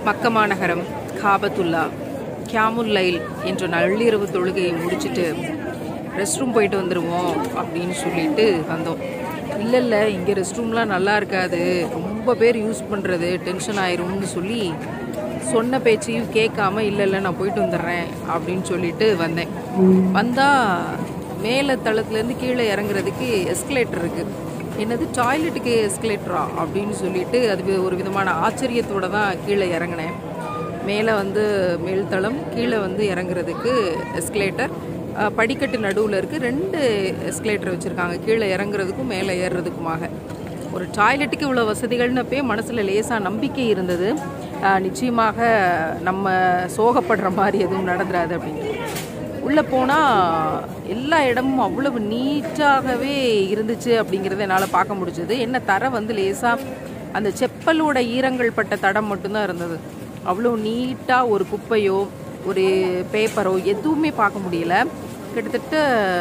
மக்கமா நகரம் காபத்துல்லா கியாமுல் லைல் என்ற நள்ளிரவு தொழுகையை முடிச்சுட்டு ரெஸ்ட் ரூம் போயிட்டு வந்துடுவோம் அப்படின்னு சொல்லிட்டு வந்தோம் இல்லை இல்லை இங்கே ரெஸ்ட் ரூம்லாம் நல்லா இருக்காது ரொம்ப பேர் யூஸ் பண்ணுறது டென்ஷன் ஆயிரும்னு சொல்லி சொன்ன பேச்சையும் கேட்காம இல்லை இல்லை நான் போயிட்டு வந்துடுறேன் அப்படின்னு சொல்லிட்டு வந்தேன் வந்தால் மேலே தளத்துலேருந்து கீழே இறங்குறதுக்கு எஸ்கலேட்டர் இருக்குது என்னது டாய்லெட்டுக்கு எஸ்கலேட்டரா அப்படின்னு சொல்லிட்டு அது ஒரு விதமான ஆச்சரியத்தோட தான் கீழே இறங்கினேன் மேலே வந்து மேல்தளம் கீழே வந்து இறங்குறதுக்கு எஸ்கலேட்டர் அஹ், படிக்கட்டு நடுவில் இருக்குது ரெண்டு எஸ்கலேட்டர் வச்சுருக்காங்க கீழே இறங்குறதுக்கும் மேலே ஏறுறதுக்குமாக ஒரு டாய்லெட்டுக்கு இவ்வளோ வசதிகள்னப்பே மனசில் லேசாக நம்பிக்கை இருந்தது அஹ், நிச்சயமாக நம்ம சோகப்படுற மாதிரி எதுவும் நடந்துராது அப்படின்ட்டு உள்ளே போனால் எல்லா இடமும் அவ்வளவு நீட்டாகவே இருந்துச்சு அப்படிங்கிறத என்னால் பார்க்க முடிஞ்சது என்ன தர வந்து லேசாக அந்த செப்பலோட ஈரங்கள் பட்ட தடம் மட்டும்தான் இருந்தது அவ்வளோ நீட்டாக ஒரு குப்பையோ ஒரு பேப்பரோ எதுவுமே பார்க்க முடியல கிட்டத்தட்ட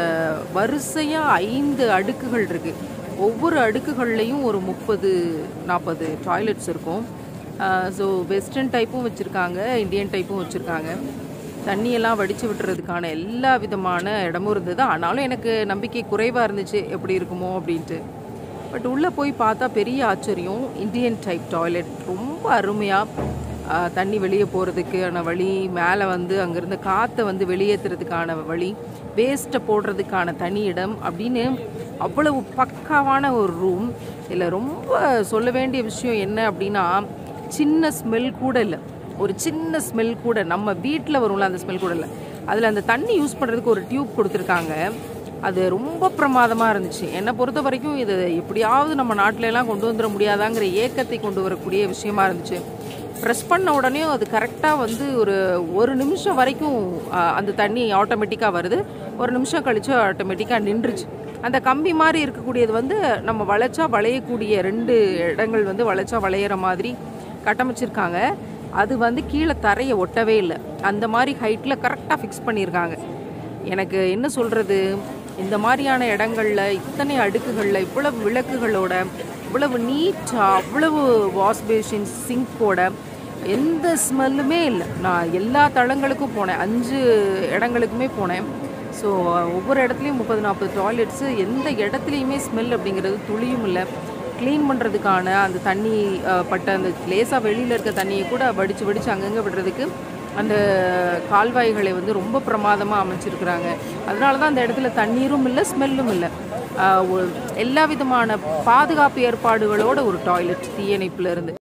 வரிசையாக ஐந்து அடுக்குகள் இருக்குது ஒவ்வொரு அடுக்குகள்லையும் ஒரு முப்பது நாற்பது டாய்லெட்ஸ் இருக்கும் ஸோ வெஸ்டர்ன் டைப்பும் வச்சுருக்காங்க இந்தியன் டைப்பும் வச்சுருக்காங்க தண்ணியெல்லாம் வடித்து விட்டுறதுக்கான எல்லா விதமான இடமும் இருந்தது ஆனாலும் எனக்கு நம்பிக்கை குறைவாக இருந்துச்சு எப்படி இருக்குமோ அப்படின்ட்டு பட் உள்ளே போய் பார்த்தா பெரிய ஆச்சரியம் இந்தியன் டைப் டாய்லெட் ரொம்ப அருமையாக தண்ணி வெளியே போகிறதுக்கான வழி மேலே வந்து அங்கேருந்து காற்றை வந்து வெளியேற்றுறதுக்கான வழி வேஸ்ட்டை போடுறதுக்கான தனி இடம் அப்படின்னு அவ்வளவு பக்காவான ஒரு ரூம் இதில் ரொம்ப சொல்ல வேண்டிய விஷயம் என்ன அப்படின்னா சின்ன ஸ்மெல் கூட இல்லை ஒரு சின்ன ஸ்மெல் கூட நம்ம வீட்டில் வரும்ல அந்த ஸ்மெல் கூட இல்லை அதில் அந்த தண்ணி யூஸ் பண்ணுறதுக்கு ஒரு டியூப் கொடுத்துருக்காங்க அது ரொம்ப பிரமாதமாக இருந்துச்சு என்னை பொறுத்த வரைக்கும் இது எப்படியாவது நம்ம நாட்டில எல்லாம் கொண்டு வந்துட முடியாதாங்கிற ஏக்கத்தை கொண்டு வரக்கூடிய விஷயமா இருந்துச்சு ப்ரெஸ் பண்ண உடனே அது கரெக்டாக வந்து ஒரு ஒரு நிமிஷம் வரைக்கும் ஆ, அந்த தண்ணி ஆட்டோமேட்டிக்காக வருது ஒரு நிமிஷம் கழிச்சு ஆட்டோமேட்டிக்காக நின்றுச்சு அந்த கம்பி மாதிரி இருக்கக்கூடியது வந்து நம்ம வளைச்சா வளையக்கூடிய ரெண்டு இடங்கள் வந்து வளைச்சா வளையிற மாதிரி கட்டமைச்சிருக்காங்க அது வந்து கீழே தரையை ஒட்டவே இல்லை அந்த மாதிரி ஹைட்டில் கரெக்டாக ஃபிக்ஸ் பண்ணியிருக்காங்க எனக்கு என்ன சொல்கிறது இந்த மாதிரியான இடங்கள்ல இத்தனை அடுக்குகளில் இவ்வளவு விளக்குகளோட இவ்வளவு நீட்டாக அவ்வளவு வாஷ் பேஷின் சிங்கோட எந்த ஸ்மெல்லுமே இல்லை நான் எல்லா தளங்களுக்கும் போனேன் அஞ்சு இடங்களுக்குமே போனேன் ஸோ ஒவ்வொரு இடத்துலையும் முப்பது நாற்பது டாய்லெட்ஸு எந்த இடத்துலையுமே ஸ்மெல் அப்படிங்கிறது துளியும் இல்லை க்ளீன் பண்ணுறதுக்கான அந்த தண்ணி அஹ், பட்ட அந்த லேசாக வெளியில் இருக்க தண்ணியை கூட வடித்து வடித்து அங்கங்கே விடுறதுக்கு அந்த கால்வாய்களை வந்து ரொம்ப பிரமாதமாக அமைச்சிருக்கிறாங்க அதனால தான் அந்த இடத்துல தண்ணீரும் இல்லை ஸ்மெல்லும் இல்லை ஆஹ், ஒரு- எல்லா விதமான பாதுகாப்பு ஏற்பாடுகளோட ஒரு டாய்லெட் தீயணைப்புல இருந்து